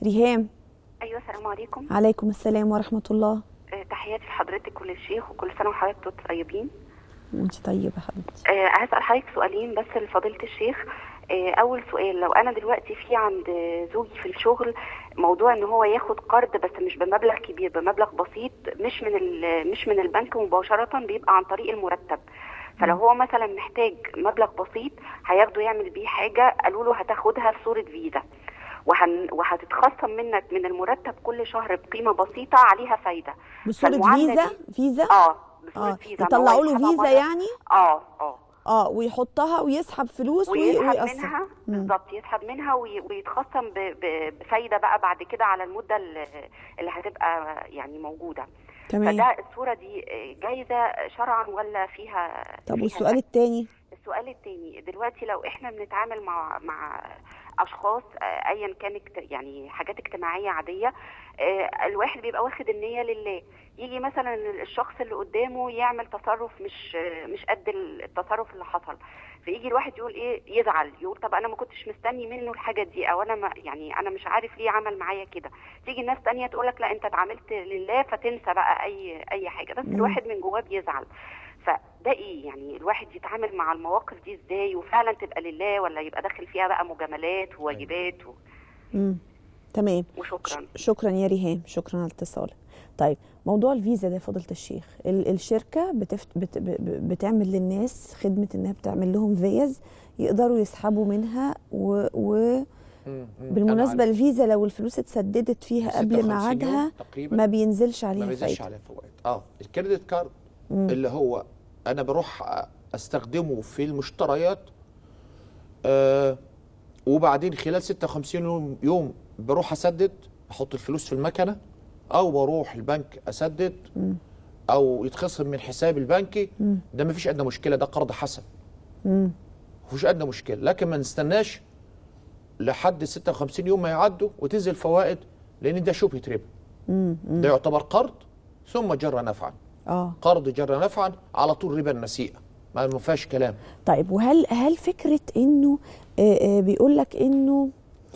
ريهام ايوه السلام عليكم عليكم السلام ورحمه الله آه، تحياتي لحضرتك وللشيخ وكل سنه وحضرتك طيبين وانت طيبه حبيبتي آه، هسال حضرتك سؤالين بس لفضيله الشيخ آه، اول سؤال لو انا دلوقتي في عند زوجي في الشغل موضوع ان هو ياخد قرض بس مش بمبلغ كبير بمبلغ بسيط مش من ال- مش من البنك مباشره بيبقى عن طريق المرتب فلو هو مثلا محتاج مبلغ بسيط هياخده يعمل بيه حاجه قالوا له هتاخدها في صوره فيزا وهن وهتتخصم منك من المرتب كل شهر بقيمه بسيطه عليها فايده بصوره فالمعاملة فيزا دي- فيزا اه بصوره اه فيزا ما هو يطلعوا له يسحبها فيزا مرة- يعني اه اه اه ويحطها ويسحب فلوس وي- ويسحب ويقسط منها مم. بالظبط يسحب منها وي- ويتخصم ب- ب- بفايده بقى بعد كده على المده اللي اللي هتبقى يعني موجوده تمام فده الصوره دي جايزه شرعا ولا فيها طب فيها والسؤال شك؟ الثاني السؤال التاني دلوقتي لو احنا بنتعامل مع مع اشخاص آه، ايا كان اجت- يعني حاجات اجتماعيه عاديه آه، الواحد بيبقى واخد النيه لله يجي مثلا الشخص اللي قدامه يعمل تصرف مش آه، مش قد التصرف اللي حصل فيجي الواحد يقول ايه يزعل يقول طب انا ما كنتش مستني منه الحاجه دي او انا ما يعني انا مش عارف ليه عمل معايا كده تيجي الناس تانية تقول لك لا انت اتعاملت لله فتنسى بقى اي اي حاجه بس مم. الواحد من جواه بيزعل فده ايه يعني الواحد يتعامل مع المواقف دي ازاي وفعلا تبقى لله ولا يبقى داخل فيها بقى مجاملات وواجبات و... مم. تمام وشكرا شكرا يا ريهام شكرا على اتصالك طيب موضوع الفيزا ده فضيله الشيخ ال- الشركه بتفت بت ب- ب- بتعمل للناس خدمه انها بتعمل لهم فيز يقدروا يسحبوا منها و, و بالمناسبه الفيزا لو الفلوس اتسددت فيها قبل 56 ميعادها يوم تقريبا ما بينزلش ما عليها بيزيدش فايده عليه فوائد اه الكريدت كارد مم. اللي هو انا بروح استخدمه في المشتريات آه وبعدين خلال 56 يوم, يوم بروح اسدد احط الفلوس في المكنه او بروح البنك اسدد مم. او يتخصم من حسابي البنكي مم. ده ما فيش ادنى مشكله ده قرض حسن مم. مفيش ادنى مشكله لكن ما نستناش لحد 56 يوم ما يعدوا وتنزل فوائد لان ده شبهه ربا مم. مم. ده يعتبر قرض ثم جرى نفعا اه قرض جرى نفعا على طول ربا النسيئه ما ما فيهاش كلام طيب وهل هل فكره انه آه، آه، بيقول لك انه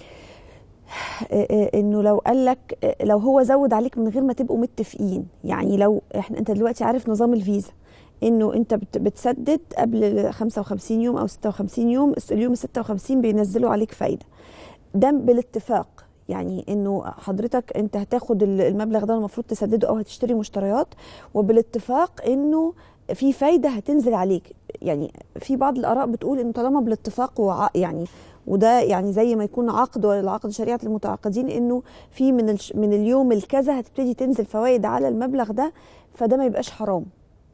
آه، آه، انه لو قال لك آه، لو هو زود عليك من غير ما تبقوا متفقين يعني لو احنا انت دلوقتي عارف نظام الفيزا انه انت بت- بتسدد قبل 55 يوم او 56 يوم اليوم 56 بينزلوا عليك فايده ده بالاتفاق يعني انه حضرتك انت هتاخد ال- المبلغ ده المفروض تسدده او هتشتري مشتريات وبالاتفاق انه في فايده هتنزل عليك يعني في بعض الاراء بتقول انه طالما بالاتفاق وع يعني وده يعني زي ما يكون عقد ولا العقد شريعه المتعاقدين انه في من الش من اليوم الكذا هتبتدي تنزل فوائد على المبلغ ده فده ما يبقاش حرام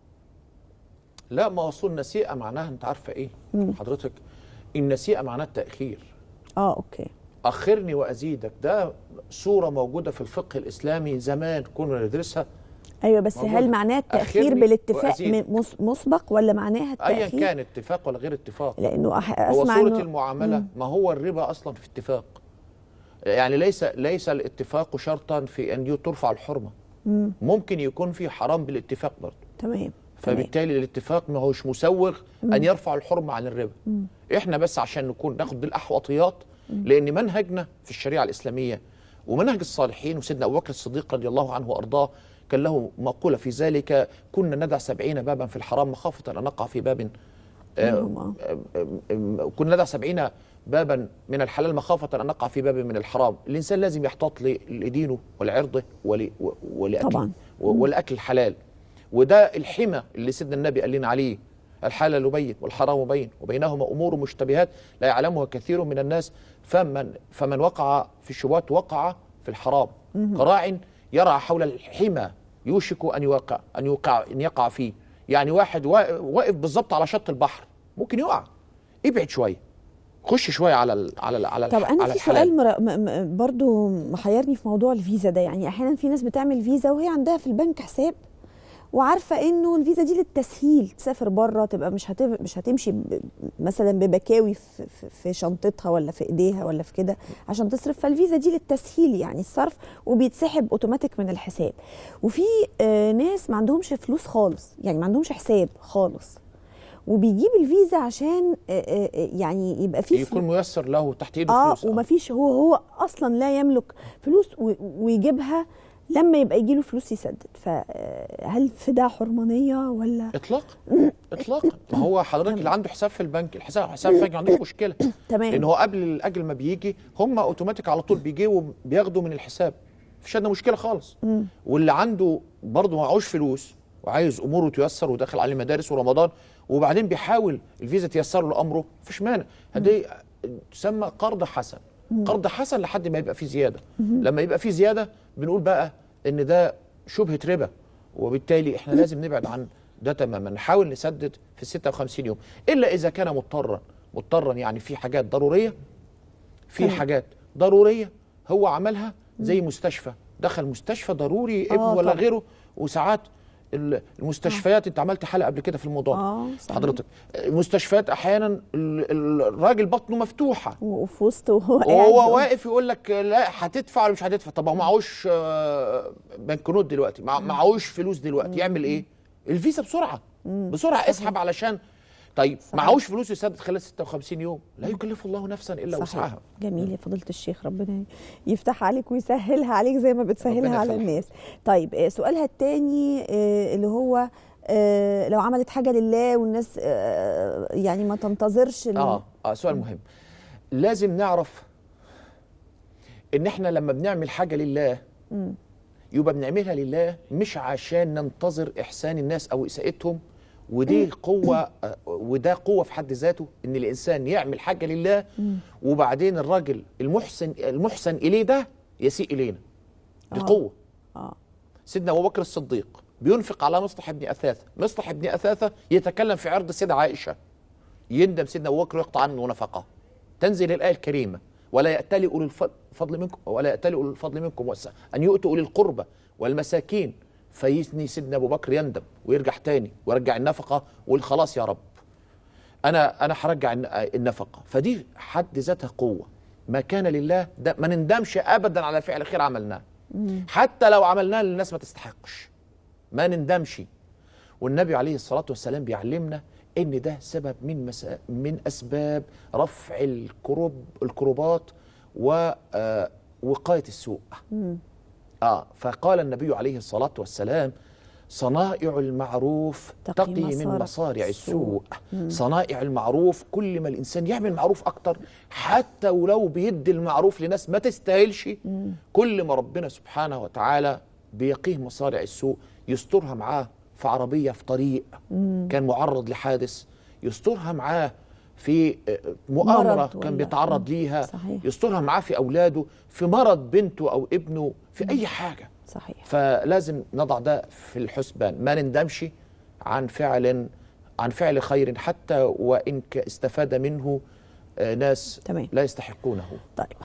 لا ما وصول نسيئه معناها انت عارفه ايه مم. حضرتك النسيئه معناها التاخير اه اوكي اخرني وازيدك ده صوره موجوده في الفقه الاسلامي زمان كنا ندرسها ايوه بس موجودة. هل معناه التاخير أخرني بالاتفاق وأزيد. من- مس- مسبق ولا معناها ايا التاخير كان اتفاق ولا غير اتفاق لانه أح- هو اسمع صورة انه المعاملة مم. ما هو الربا أصلا في اتفاق يعني ليس ليس الاتفاق شرطا في أن ترفع الحرمة مم. ممكن يكون في حرام بالاتفاق برضه تمام تمام فبالتالي الاتفاق ما هوش مسوغ مم. أن يرفع الحرمة عن الربا مم. إحنا بس عشان نكون ناخد بالأحوطيات لأن منهجنا في الشريعة الإسلامية ومنهج الصالحين وسيدنا أبو بكر الصديق رضي الله عنه وأرضاه كان له مقولة في ذلك كنا ندع سبعين بابا في الحرام مخافة أن نقع في باب آه، منهم، آه. آه، كنا ندع سبعين بابا من الحلال مخافة أن نقع في باب من الحرام الإنسان لازم يحتاط ل- لدينه ولعرضه ول- و- ولأكل طبعاً. و- والأكل الحلال وده الحمى اللي سيدنا النبي قال لنا عليه الحلال بين والحرام بين وبينهما أمور مشتبهات لا يعلمها كثير من الناس فمن فمن وقع في الشبهات وقع في الحرام كراع يرعى حول الحمى يوشك أن يوقع أن يوقع أن يقع فيه يعني واحد وا- واقف بالظبط على شط البحر ممكن يقع ابعد شويه خش شويه على ال على ال على طب الح- انا على في الحلال. سؤال مر... م... م... برضو محيرني في موضوع الفيزا ده يعني احيانا في ناس بتعمل فيزا وهي عندها في البنك حساب وعارفه انه الفيزا دي للتسهيل تسافر بره تبقى مش هت... مش هتمشي ب... مثلا ببكاوي في... في- في شنطتها ولا في ايديها ولا في كده عشان تصرف فالفيزا دي للتسهيل يعني الصرف وبيتسحب اوتوماتيك من الحساب وفي آه ناس ما عندهمش فلوس خالص يعني ما عندهمش حساب خالص وبيجيب الفيزا عشان آه، آه، آه، يعني يبقى فيه يكون ميسر له تحت ايده اه فلوس ومفيش هو هو اصلا لا يملك فلوس و- ويجيبها لما يبقى يجيله فلوس يسدد فهل في ده حرمانيه ولا اطلاقا اطلاقا ما هو حضرتك اللي عنده حساب في البنك الحساب حساب في البنك ما عندوش مشكله تمام. لان هو قبل الاجل ما بيجي هم اوتوماتيك على طول بيجوا بياخدوا من الحساب مفيش عندنا مشكله خالص واللي عنده برضه معهوش فلوس وعايز اموره تيسر وداخل عليه مدارس ورمضان وبعدين بيحاول الفيزا تيسر له امره مفيش مانع هدي تسمى قرض حسن قرض حسن لحد ما يبقى فيه زياده لما يبقى فيه زياده بنقول بقى ان ده شبهه ربا وبالتالي احنا لازم نبعد عن ده تماما نحاول نسدد في ال 56 يوم الا اذا كان مضطرا مضطرا يعني في حاجات ضروريه في تمام. حاجات ضروريه هو عملها زي مستشفى دخل مستشفى ضروري ابن آه ولا طبعا. غيره وساعات ال- المستشفيات انت عملت حلقه قبل كده في الموضوع ده آه، صحيح. حضرتك المستشفيات احيانا ال- ال- الراجل بطنه مفتوحه وفي وسط وهو قاعد وهو يقول- واقف يقول لك لا هتدفع ولا مش هتدفع طب هو معهوش آه، بنكنوت دلوقتي مع- معهوش فلوس دلوقتي يعمل ايه الفيزا بسرعه بسرعه اسحب علشان طيب صحيح. معهوش فلوس يسدد خلال 56 يوم لا يكلف الله نفسا الا صحيح. وسعها جميل يا فضيلة الشيخ ربنا يفتح عليك ويسهلها عليك زي ما بتسهلها ربنا على يخليك. الناس طيب آه، سؤالها التاني آه، اللي هو آه، لو عملت حاجة لله والناس آه، يعني ما تنتظرش ال- اه اه سؤال مهم لازم نعرف ان احنا لما بنعمل حاجه لله يبقى بنعملها لله مش عشان ننتظر احسان الناس او اساءتهم ودي قوه آه، وده قوه في حد ذاته ان الانسان يعمل حاجه لله وبعدين الراجل المحسن المحسن اليه ده يسيء الينا دي آه. قوه اه سيدنا ابو بكر الصديق بينفق على مصلح ابن اثاثه مصلح ابن اثاثه يتكلم في عرض سيدة عائشه يندم سيدنا ابو بكر ويقطع عنه نفقه تنزل الايه الكريمه ولا يأتلي اولي الف- الفضل منكم ولا يأتلي اولي الفضل منكم والسعة ان يؤتوا اولي القربى والمساكين فيثني سيدنا ابو بكر يندم ويرجع تاني ويرجع النفقه ويقول خلاص يا رب انا انا هرجع الن- النفقه فدي حد ذاتها قوه ما كان لله ده ما نندمش ابدا على فعل خير عملناه حتى لو عملناه للناس ما تستحقش ما نندمش والنبي عليه الصلاه والسلام بيعلمنا ان ده سبب من مسا من اسباب رفع الكروب الكروبات ووقايه السوء اه فقال النبي عليه الصلاه والسلام صنائع المعروف تقي تقي من مصارع مصارع السوء. السوء صنائع المعروف كل ما الانسان يعمل معروف اكتر حتى ولو بيدي المعروف لناس ما تستاهلش كل ما ربنا سبحانه وتعالى بيقيه مصارع السوء يسترها معاه في عربيه في طريق كان معرض لحادث يسترها معاه في آه، مؤامره مرض كان ولا- بيتعرض ليها صحيح. يسترها معاه في اولاده في مرض بنته او ابنه في اي حاجه صحيح فلازم نضع ده في الحسبان ما نندمش عن فعل عن فعل خير حتى وان ك- استفاد منه آه، ناس تمام. لا يستحقونه طيب